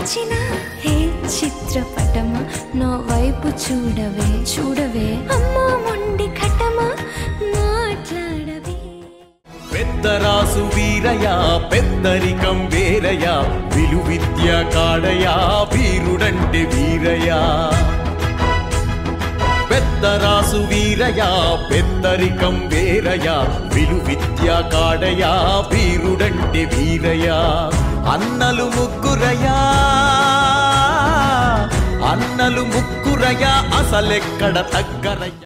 వచ్చిన హే చిత్రపటమా నా వైపు చూడవే చూడవే అమ్మో మొండి ఘటమా మాట్లాడవే పెద్దరాసు వీరయ పెద్దరికం వేరయ విలు విద్య కాడయా వీరుడంటే వీరయ పెద్దరాసు వీరయ పెద్దరికం వేరయ విలు విద్య కాడయా వీరుడంటే వీరయ అన్నలు ముగ్గురయా అన్నలు ముగ్గురయ అసలెక్కడ తగ్గరయ్య